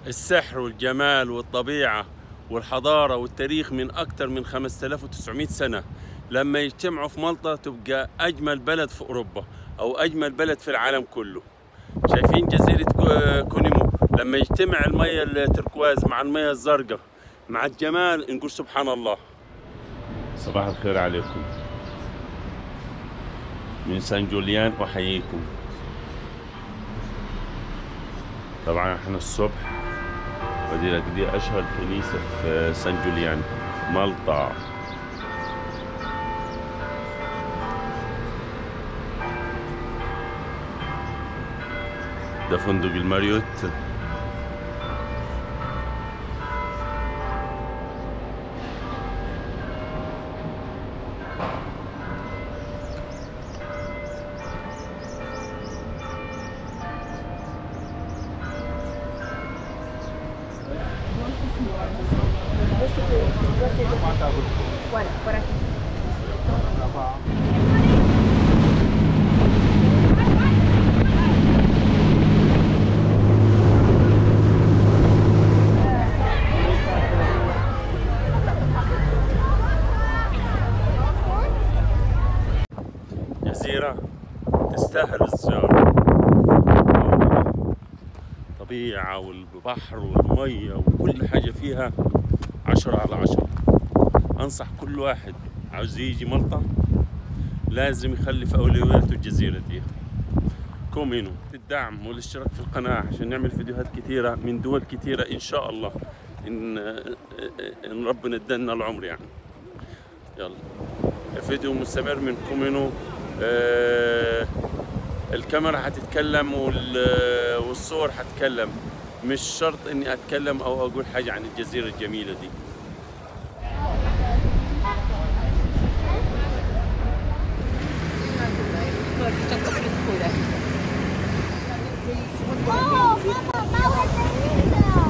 السحر والجمال والطبيعة والحضارة والتاريخ من أكثر من 5900 سنة لما يجتمعوا في مالطا تبقى أجمل بلد في أوروبا أو أجمل بلد في العالم كله شايفين جزيرة كو- كونيمو لما يجتمع المية التركواز مع المية الزرقاء مع الجمال نقول سبحان الله صباح الخير عليكم من سان جوليان أحييكم طبعا احنا الصبح ودي لك دي اشهر كنيسة في سان جوليان مالطا ده فندق الماريوت Voilà, por aquí. جزيرة تستاهل الزيارة طبيعة والبحر والمية وكل حاجة فيها عشرة على عشرة أنصح كل واحد عاوز يجي مالطا لازم يخلي في أولوياته الجزيرة دي كومينو الدعم والاشتراك في القناة عشان نعمل فيديوهات كثيرة من دول كثيرة إن شاء الله إن, إن ربنا ادانا العمر يعني يلا الفيديو مستمر من كومينو آه الكاميرا هتتكلم وال- والصور هتتكلم مش شرط اني اتكلم او اقول حاجه عن الجزيره الجميله دي Oh, mama, mała telewizor!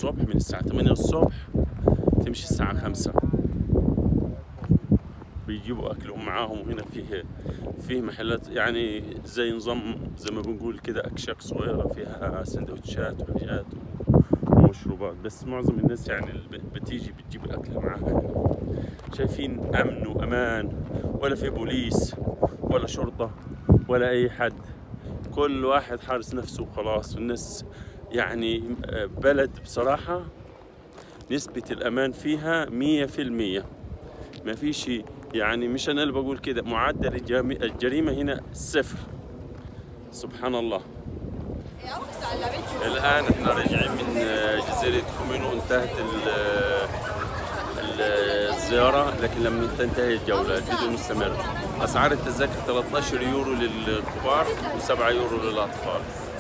الصبح من الساعة 8 الصبح تمشي الساعة 5 بيجيبوا أكلهم معاهم وهنا فيه فيه محلات يعني زي نظام زي ما بنقول كده أكشاك صغيرة فيها سندوتشات وحاجات ومشروبات بس معظم الناس يعني اللي بتيجي بتجيب الأكل معاها هنا. شايفين أمن وأمان ولا في بوليس ولا شرطة ولا أي حد كل واحد حارس نفسه وخلاص والناس يعني آه، بلد بصراحة نسبة الأمان فيها مية في المية ما فيش يعني مش أنا اللي بقول كده معدل الجريمة- الجريمة هنا صفر سبحان الله الآن احنا راجعين من آه، جزيرة كومينو انتهت ال- ال- الزيارة لكن لم تنتهي الجولة الفيديو مستمر أسعار التذاكر 13 يورو للكبار و7 يورو للأطفال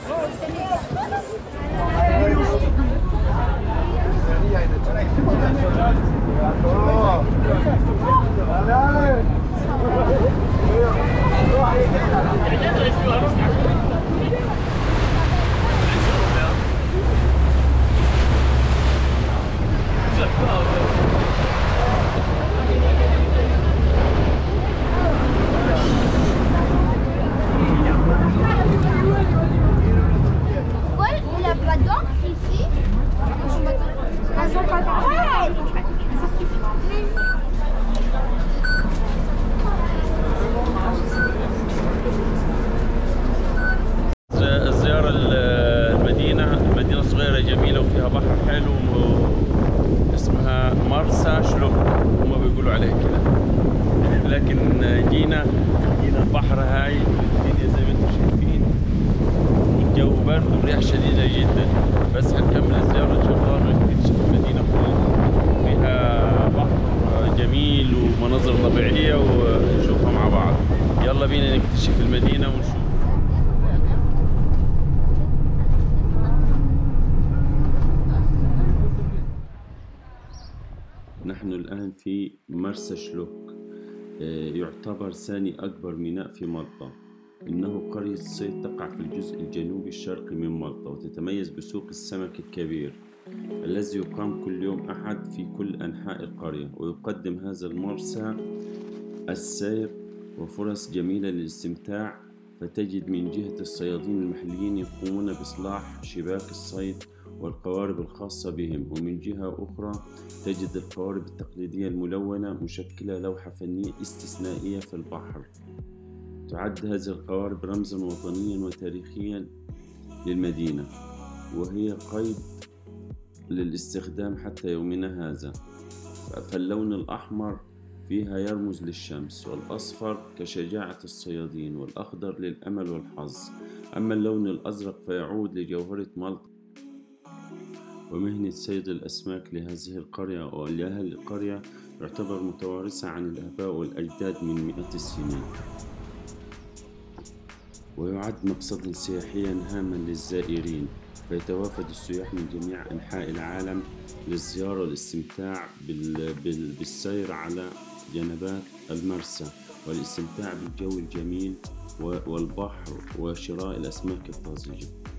Paul, il a pas d'encre ici Elles sont pas Ouais Ça suffit. ز- الزيارة ال- المدينة المدينة صغيرة جميلة وفيها بحر حلو و- اسمها مرسى شلوك هم بيقولوا عليها كده لكن جينا جينا البحر هاي الدنيا زي ما انتم شايفين والجو برد ورياح شديدة جدا بس هنكمل الزيارة ان شاء الله ونكتشف المدينة كلها فيها بحر جميل ومناظر طبيعية ونشوفها مع بعض يلا بينا نكتشف المدينة ونشوف نحن الآن في مرسى شلوك آه، يعتبر ثاني أكبر ميناء في مالطا إنه قرية صيد تقع في الجزء الجنوبي الشرقي من مالطا وتتميز بسوق السمك الكبير الذي يقام كل يوم أحد في كل أنحاء القرية ويقدم هذا المرسى السير وفرص جميلة للاستمتاع فتجد من جهة الصيادين المحليين يقومون بإصلاح شباك الصيد والقوارب الخاصة بهم ومن جهة أخرى تجد القوارب التقليدية الملونة مشكلة لوحة فنية استثنائية في البحر تعد هذه القوارب رمزا وطنيا وتاريخيا للمدينة وهي قيد للاستخدام حتى يومنا هذا فاللون الأحمر فيها يرمز للشمس والأصفر كشجاعة الصيادين والأخضر للأمل والحظ أما اللون الأزرق فيعود لجوهرة مالطا ومهنة صيد الأسماك لهذه القرية ولأهل القرية يعتبر متوارثة عن الآباء والأجداد من مئات السنين ويعد مقصدا سياحيا هاما للزائرين فيتوافد السياح من جميع أنحاء العالم للزيارة والاستمتاع بال... بال... بالسير على جنبات المرسى والاستمتاع بالجو الجميل و- والبحر وشراء الأسماك الطازجة